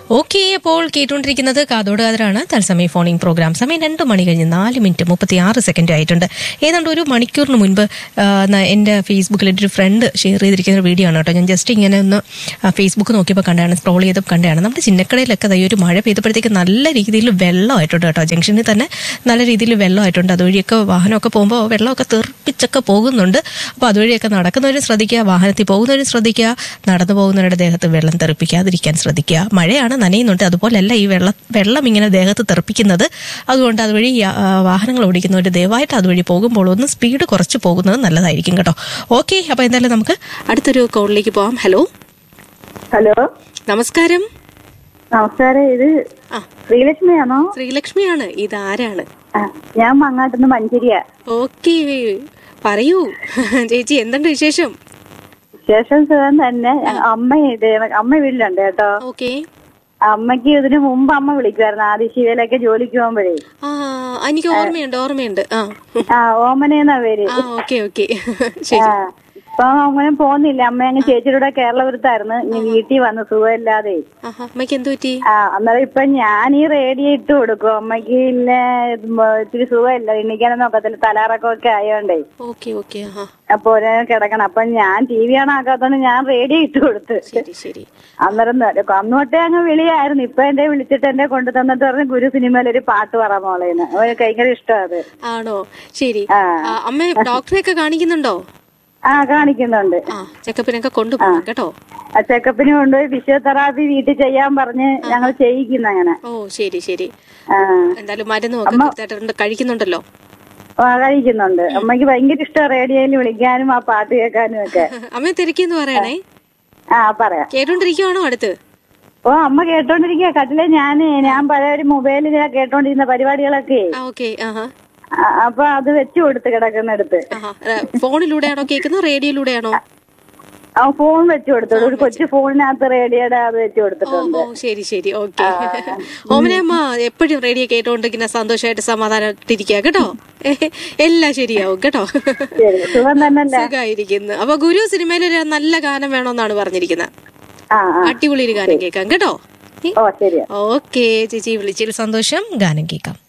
Okay അപ്പോൾ കേട്ടുകൊണ്ടിരിക്കുന്നത് കാതോട് കാതറാണ് തത്സമയ ഫോണിംഗ് പ്രോഗ്രാം സമയം രണ്ട് മണി കഴിഞ്ഞ് നാല് മിനിറ്റ് മുപ്പത്തി ആറ് സെക്കൻഡ് ആയിട്ടുണ്ട് ഏതാണ്ട് ഒരു മണിക്കൂറിന് മുൻപ് ആ, ന- എൻ്റെ ഫേസ്ബുക്കിൽ എൻ്റെ ഒരു ഫ്രണ്ട് ഷെയർ ചെയ്തിരിക്കുന്ന ഒരു വീഡിയോ ആണ് കേട്ടോ ഞാൻ ജസ്റ്റ് ഇങ്ങനെ ഒന്ന് ആ, ഫേസ്ബുക്ക് നോക്കിയപ്പോൾ കണ്ടാണ് സ്ക്രോൾ ചെയ്തപ്പോൾ കണ്ടാണ് നമ്മുടെ ചിന്നക്കടയിലൊക്കെ ദൈ ഒരു മഴ പെയ്തപ്പോഴത്തേക്ക് നല്ല രീതിയിൽ വെള്ളമായിട്ടുണ്ട് കേട്ടോ ജംഗ്ഷനിൽ തന്നെ നല്ല രീതിയിൽ വെള്ളമായിട്ടുണ്ട് അതുവഴിയൊക്കെ വാഹനമൊക്കെ പോകുമ്പോൾ വെള്ളമൊക്കെ തെറിപ്പിച്ചൊക്കെ പോകുന്നുണ്ട് അപ്പോൾ അതുവഴിയൊക്കെ നടക്കുന്നവരും ശ്രദ്ധിക്കുക വാഹനത്തിൽ പോകുന്നവരും ശ്രദ്ധിക്കുക നടന്നു പോകുന്നവരുടെ ദേഹത്ത് വെള്ളം തെറിപ്പിക്കാതിരിക്കാൻ ശ്രദ്ധിക്കുക മഴയാണ് നനയുന്നുണ്ട് അതുപോലല്ല ഈ വെള്ളം വെള്ളം ഇങ്ങനെ ദേഹത്ത് തെറിപ്പിക്കുന്നത് അതുകൊണ്ട് അതുവഴി യാ- ആ, വാഹനങ്ങൾ ഓടിക്കുന്നവർ ദയവായിട്ട് അതുവഴി പോകുമ്പോൾ ഒന്ന് സ്പീഡ് കുറച്ച് പോകുന്നത് നല്ലതായിരിക്കും കേട്ടോ ഓക്കെ അപ്പോൾ എന്തായാലും നമുക്ക് അടുത്തൊരു കോളിലേക്ക് പോവാം ഹലോ ഹലോ നമസ്കാരം നമസ്കാരം ഇത് ആ ശ്രീലക്ഷ്മിയാണോ ശ്രീലക്ഷ്മിയാണ് ഇതാരാണ് ആ, ഞാൻ മങ്ങാട്ടുന്ന് മഞ്ചേരിയാ ഓക്കെ പറയൂ ചേച്ചി എന്തുണ്ട് വിശേഷം ശേഷം സുഖം തന്നെ അമ്മ ഇത് അമ്മ വീട്ടിലുണ്ട് കേട്ടോ ഓക്കെ അമ്മയ്ക്ക് ഇതിന് മുമ്പ് അമ്മ വിളിക്കുമായിരുന്നു ആദ്യ ശിവയിലൊക്കെ ജോലിക്ക് പോകുമ്പോഴേ ആ എനിക്ക് ഓർമ്മയുണ്ട് ഓർമ്മയുണ്ട് ആ ആ ഓമനയെന്നാ പേര് ആ ഓക്കെ ഓക്കെ ശരി ആ ഇപ്പൊ അങ്ങനെ പോകുന്നില്ല അമ്മ അങ്ങ് ചേച്ചിയുടെ കേരളപുരത്തായിരുന്നു ഇനി വീട്ടിൽ വന്ന് സുഖമില്ലാതെ ആഹാ അമ്മയ്ക്ക് എന്തു പറ്റി ആ അന്നേരം ഇപ്പൊ ഞാൻ ഈ റേഡിയോ ഇട്ട് കൊടുക്കും അമ്മയ്ക്ക് ഇല്ല ഇത്തിരി സുഖമില്ല എണ്ണിക്കാനൊന്നും ഒക്കത്തില്ല തലാറക്കമൊക്കെ ആയോണ്ടേ ഓക്കെ ഓക്കെ ആഹാ അപ്പൊ ഒരേ കിടക്കണം അപ്പൊ ഞാൻ ടി വി ആണ് ആക്കാത്തോണ്ട് ഞാൻ റേഡിയോ ഇട്ട് കൊടുത്ത് ശരി ശരി അന്നേരം ന- അന്ന് തൊട്ടേ അങ്ങ് വിളിയായിരുന്നു ഇപ്പൊ എന്റെ വിളിച്ചിട്ട് എന്നെ കൊണ്ടു തന്നിട്ട് പറഞ്ഞു ഗുരു സിനിമയിൽ ഒരു പാട്ട് പറ മോളേന്ന് അവന് ഭയങ്കര ഇഷ്ടം അത് ആണോ ശരി ആ. ആ, അമ്മ ഡോക്ടറെയൊക്കെ കാണിക്കുന്നുണ്ടോ ആ കാണിക്കുന്നുണ്ട് ആ ചെക്കപ്പിനൊക്കെ കൊണ്ടുപോകണം കേട്ടോ ആ ചെക്കപ്പിന് കൊണ്ടുപോയി ഫിസിയോതെറാപ്പി വീട്ടിൽ ചെയ്യാൻ പറഞ്ഞ് ഞങ്ങൾ ചെയ്യിക്കുന്നു അങ്ങനെ ഓ ശരി ശരി ആ എന്തായാലും മരുന്നും ഒക്കെ കൃത്യമായിട്ട് കഴിക്കുന്നുണ്ടല്ലോ ആ, കഴിക്കുന്നുണ്ട് അമ്മയ്ക്ക് ഭയങ്കര ഇഷ്ടം റേഡിയോയിൽ വിളിക്കാനും ആ പാട്ട് കേൾക്കാനും ഒക്കെ അമ്മയെ തിരക്കിന്ന് പറയണേ ആ പറയാം കേട്ടോണ്ടിരിക്കുവാണോ അടുത്ത് ഓ അമ്മ കേട്ടോണ്ടിരിക്കുക കട്ടിലെ ഞാന് ഞാൻ പഴയ ഒരു മൊബൈലിൽ കേട്ടോണ്ടിരുന്ന പരിപാടികളൊക്കെ ആ ഓക്കെ ആഹാ ആ, അപ്പൊ അത് വെച്ചു കൊടുത്ത് കിടക്കുന്നിടത്ത് ആഹാ ഏ, ഫോണിലൂടെയാണോ കേൾക്കുന്നത് റേഡിയോയിലൂടെയാണോ ആ ഫോൺ വെച്ചു കൊടുത്തു ഒരു കൊച്ചു ഫോണിനകത്ത് റേഡിയോയുടെ അത് വെച്ചു ഓ കൊടുത്തിട്ടുണ്ട് ഓ ശരി ശരി ഓക്കെ ഓമനയമ്മ എപ്പോഴും റേഡിയോ കേട്ടോണ്ടിരിക്കുന്ന സന്തോഷമായിട്ട് സമാധാനമായിട്ടിരിക്കുക കേട്ടോ എല്ലാം ശരിയാവും കേട്ടോ ശരി സുഖം തന്നെയല്ലേ സുഖമായിരിക്കുന്നു അപ്പൊ ഗുരു സിനിമയിൽ ഒരു നല്ല ഗാനം വേണമെന്നാണ് പറഞ്ഞിരിക്കുന്നത് ആ ആ അടിപൊളി ഒരു ഗാനം കേൾക്കാം കേട്ടോ ഓ ശരിയാ ഓക്കെ ചേച്ചി വിളിച്ചതിൽ സന്തോഷം ഗാനം കേൾക്കാം